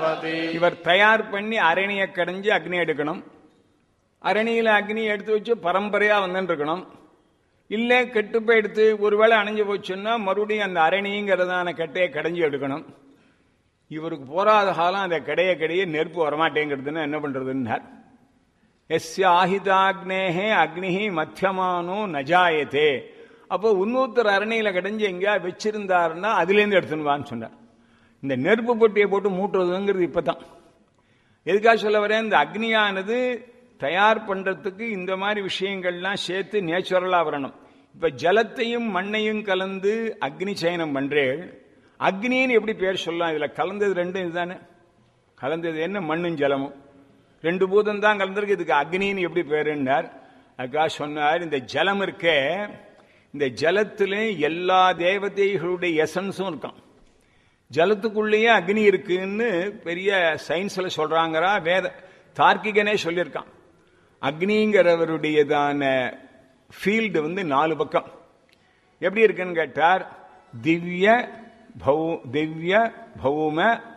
இவர் தயார் பண்ணி அரணியை கடைஞ்சு அக்னி எடுக்கணும் அரணியில அக்னி எடுத்து வச்சு பரம்பரையா வந்துட்டு இருக்கணும் இல்ல கெட்டு போயிடுத்து ஒருவேளை அணைஞ்சு போச்சுன்னா மறுபடியும் அந்த அரணிங்கிறதான கட்டையை கடைஞ்சு எடுக்கணும் இவருக்கு போராத காலம் அந்த கடைய கடைய நெருப்பு வரமாட்டேங்கிறதுன்னு என்ன பண்றதுன்னார் எஸ்ய ஆஹிதாக்னேஹே அக்னிஹி மத்தியமானோ நஜாயத்தே அப்போ இன்னொருத்தர் அரணியில கடைஞ்சு எங்கேயா வச்சிருந்தாருன்னா அதுலேருந்து எடுத்துன்னு சொன்னார் இந்த நெருப்பு பொட்டியை போட்டு மூட்டுறதுங்கிறது இப்பதான் எதுக்காக சொல்ல வரேன் இந்த அக்னியானது தயார் பண்றதுக்கு இந்த மாதிரி விஷயங்கள்லாம் சேர்த்து நேச்சுரலா வரணும் இப்ப ஜலத்தையும் மண்ணையும் கலந்து அக்னி சயனம் பண்றேன் அக்னின்னு எப்படி பேர் சொல்லலாம் இதுல கலந்தது ரெண்டும் இதுதானே கலந்தது என்ன மண்ணும் ஜலமும் ரெண்டு பூதம் தான் கலந்திருக்கு இதுக்கு அக்னின்னு எப்படி பேருன்னார் அதுக்காக சொன்னார் இந்த ஜலம் இருக்கே இந்த ஜலத்துல எல்லா தேவதைகளுடைய எசன்ஸும் இருக்கான் ஜலத்துக்குள்ளேயே அக்னி இருக்குன்னு பெரிய சயின்ஸ்ல சொல்றாங்கறா வேத தார்க்கிகனே சொல்லியிருக்கான் அக்னிங்கிறவருடையதான ஃபீல்டு வந்து நாலு பக்கம் எப்படி இருக்குன்னு கேட்டார் திவ்ய பௌ திவ்ய பௌம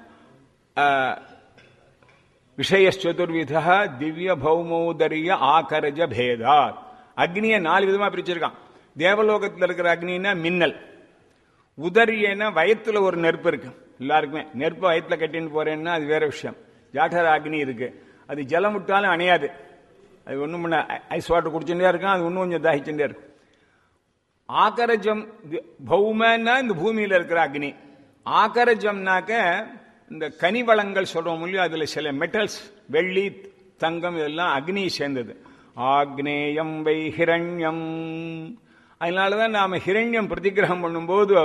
விஷயச்சுதுர்வித திவ்ய பௌமோதரிய ஆகரஜ பேதா அக்னியை நாலு விதமா பிரிச்சிருக்கான் தேவலோகத்தில் இருக்கிற அக்னின்னா மின்னல் உதரியன வயத்துல ஒரு நெருப்பு இருக்கு எல்லாருக்குமே நெருப்பு வயத்துல கட்டின்னு போறேன்னா அது வேற விஷயம் ஜாட்டர அக்னி இருக்கு அது ஜலம் விட்டாலும் அணையாது அது ஒண்ணும் பண்ண ஐஸ் வாட்டர் குடிச்சுட்டே இருக்கும் அது இன்னும் கொஞ்சம் தாகிச்சுட்டே இருக்கும் ஆகரஜம் பௌமன்னா இந்த பூமியில இருக்கிற அக்னி ஆகரஜம்னாக்க இந்த கனி வளங்கள் சொல்றோம் இல்லையோ அதுல சில மெட்டல்ஸ் வெள்ளி தங்கம் இதெல்லாம் அக்னி சேர்ந்தது ஆக்னேயம் வை ஹிரண்யம் அதனாலதான் நாம ஹிரண்யம் பிரதிகிரகம் பண்ணும்போது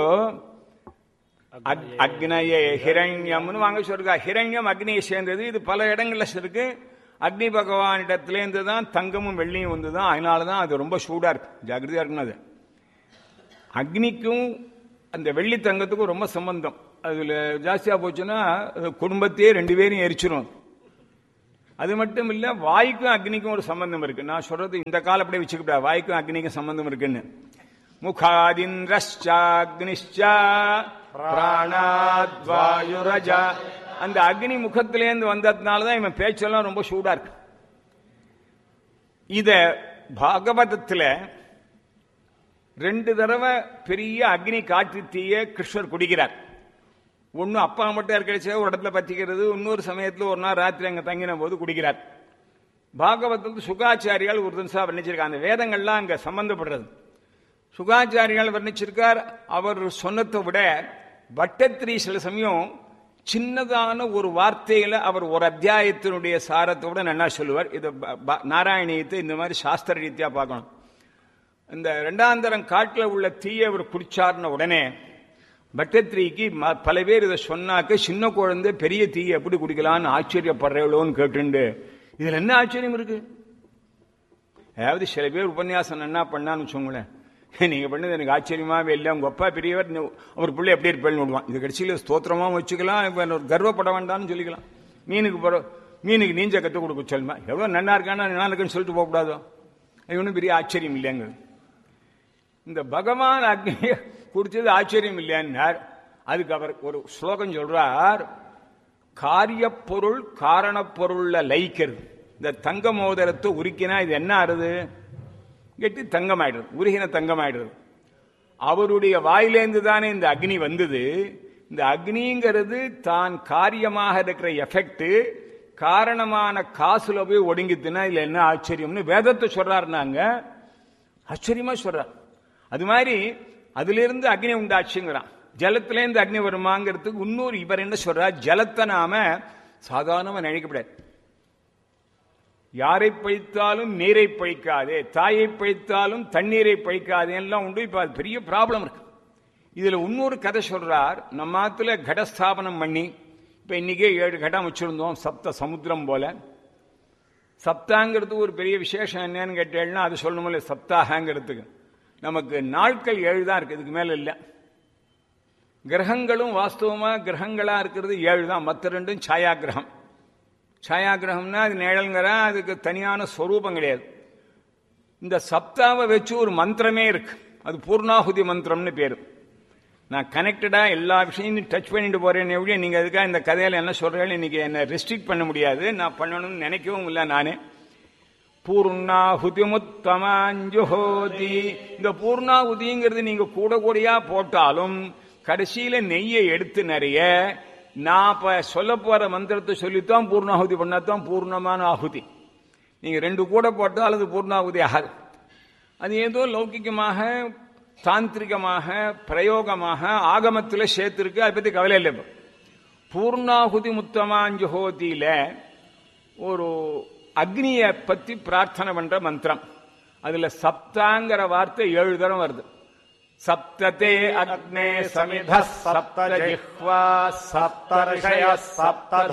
அக்னயே ஹிரண்யம்னு வாங்க சொல்றா ஹிரண்யம் அக்னியை சேர்ந்தது இது பல இடங்கள்ல இருக்கு அக்னி பகவானிடத்திலேருந்து தான் தங்கமும் வெள்ளியும் வந்து தான் அதனால தான் அது ரொம்ப சூடா இருக்கு ஜாகிரதையா இருக்கணும் அது அக்னிக்கும் அந்த வெள்ளி தங்கத்துக்கும் ரொம்ப சம்பந்தம் அதுல ஜாஸ்தியா போச்சுன்னா குடும்பத்தையே ரெண்டு பேரும் எரிச்சிரும் அது மட்டும் இல்ல வாய்க்கும் அக்னிக்கும் ஒரு சம்பந்தம் இருக்கு நான் சொல்றது இந்த காலம் அப்படியே வச்சுக்கிட்டா வாய்க்கும் அக்னிக்கும் சம்பந்தம் இருக்குன்னு முகாதிந்திரஷ்சாக்னிஷ்சா பிராணாத்வாயுரஜா அந்த அக்னி முகத்திலேருந்து வந்ததுனால தான் இவன் பேச்செல்லாம் ரொம்ப சூடா இருக்கு இத பாகவதத்துல ரெண்டு தடவை பெரிய அக்னி காற்று தீய கிருஷ்ணர் குடிக்கிறார் ஒன்னு அப்பா மட்டும் இருக்கடிச்ச ஒரு இடத்துல பத்திக்கிறது இன்னொரு சமயத்துல ஒரு நாள் ராத்திரி அங்க தங்கின போது குடிக்கிறார் பாகவதத்தில் சுகாச்சாரியால் ஒரு தினசா வர்ணிச்சிருக்காங்க அந்த வேதங்கள்லாம் அங்க சம்பந்தப்படுறது சுகாச்சாரியால் வர்ணிச்சிருக்கார் அவர் சொன்னதை விட வட்டத்திரி சில சமயம் சின்னதான ஒரு வார்த்தையில அவர் ஒரு அத்தியாயத்தினுடைய சாரத்தை விட நல்லா சொல்லுவார் இது நாராயணியத்தை இந்த மாதிரி சாஸ்திர ரீதியா பார்க்கணும் இந்த ரெண்டாந்தரம் காட்டில் உள்ள தீயை அவர் குடிச்சார்ன உடனே பட்டத்திரிக்கு பல பேர் இதை சொன்னாக்க சின்ன குழந்தை பெரிய தீயை எப்படி குடிக்கலாம்னு ஆச்சரியப்படுறவளோன்னு கேட்டுண்டு இதுல என்ன ஆச்சரியம் இருக்கு அதாவது சில பேர் உபன்யாசம் என்ன பண்ணான்னு வச்சோங்களேன் நீங்க பண்ணது எனக்கு ஆச்சரியமாவே இல்லை உங்க அப்பா பெரியவர் அவர் பிள்ளை எப்படி இருப்பேன்னு விடுவான் இது கடைசியில் ஸ்தோத்திரமாவும் வச்சுக்கலாம் இப்ப கர்வப்பட வேண்டாம்னு சொல்லிக்கலாம் மீனுக்கு போற மீனுக்கு நீஞ்ச கற்றுக் கொடுக்க சொல்லுமா எவ்வளவு நன்னா இருக்கானா நல்லா இருக்குன்னு சொல்லிட்டு போகக்கூடாதோ அது ஒன்றும் பெரிய ஆச்சரியம் இல்லைங்க இந்த பகவான் அக்னியை குடிச்சது ஆச்சரியம் இல்லையான்னார் அதுக்கு அவர் ஒரு ஸ்லோகம் சொல்றார் காரியப்பொருள் காரணப்பொருள்ல லயிக்கிறது இந்த தங்க மோதிரத்தை உருக்கினா இது என்ன ஆறுது கெட்டி தங்கமாயிடுது உருகின தங்கமாயிடுது அவருடைய வாயிலேந்து தானே இந்த அக்னி வந்தது இந்த அக்னிங்கிறது தான் காரியமாக இருக்கிற எஃபெக்ட் காரணமான காசுல போய் ஒடுங்கித்துனா இதுல என்ன ஆச்சரியம்னு வேதத்தை சொல்றாருனாங்க ஆச்சரியமா சொல்றார் அது மாதிரி அதுல இருந்து அக்னி உண்டாச்சுங்கிறான் ஜலத்திலேருந்து அக்னி வருமாங்கிறதுக்கு இன்னொரு இவர் என்ன சொல்றார் ஜலத்தை நாம சாதாரணமா நினைக்கப்படாது யாரை பழித்தாலும் நீரை பழிக்காதே தாயை பழித்தாலும் தண்ணீரை பழிக்காதே எல்லாம் உண்டு இப்ப அது பெரிய ப்ராப்ளம் இருக்கு இதுல இன்னொரு கதை சொல்றார் நம்ம ஆத்துல கடஸ்தாபனம் பண்ணி இப்ப இன்னைக்கே ஏழு கடம் வச்சிருந்தோம் சப்த சமுத்திரம் போல சப்தாங்கிறது ஒரு பெரிய விசேஷம் என்னன்னு கேட்டேன்னா அது சொல்லணுமில்ல சப்தாகங்கிறதுக்கு நமக்கு நாட்கள் ஏழு தான் இருக்கு இதுக்கு மேல இல்லை கிரகங்களும் வாஸ்தவமா கிரகங்களா இருக்கிறது ஏழு தான் மற்ற ரெண்டும் சாயா கிரகம் சாயா கிரகம்னா அது நிழல்ங்கிற அதுக்கு தனியான ஸ்வரூபம் கிடையாது இந்த சப்தாவை வச்சு ஒரு மந்திரமே இருக்கு அது பூர்ணாகுதி மந்திரம்னு பேரு நான் கனெக்டடா எல்லா விஷயத்தையும் டச் பண்ணிட்டு போறேன் எப்படி நீங்க அதுக்காக இந்த கதையில என்ன சொல்றேன்னு இன்னைக்கு என்ன ரெஸ்ட்ரிக்ட் பண்ண முடியாது நான் பண்ணணும்னு நினைக்கவும் இல்லை நானே பூர்ணாகுதிமுத்தமாஞ்சுஹோதி இந்த பூர்ணாகுதிங்கிறது நீங்க கூட கூடையா போட்டாலும் கடைசியில நெய்யை எடுத்து நிறைய நான் இப்ப சொல்ல போற மந்திரத்தை சொல்லித்தான் பூர்ணாகுதி பண்ணாதான் பூர்ணமான ஆகுதி நீங்க ரெண்டு கூட போட்டால் அது பூர்ணாகுதி ஆகாது அது ஏதோ லௌகிகமாக தாந்திரிகமாக பிரயோகமாக ஆகமத்தில் சேர்த்திருக்கு அதை பத்தி கவலை இல்லை இப்போ பூர்ணாகுதி முத்தமாஞ்சுஹோதியில ஒரு அக்னியை பத்தி பிரார்த்தனை பண்ற மந்திரம் அதுல சப்தாங்கிற வார்த்தை ஏழு தரம் வருது சப்ததே அக்னே சமித சப்த ஜிஹ்வா சப்தர்ஷய சப்த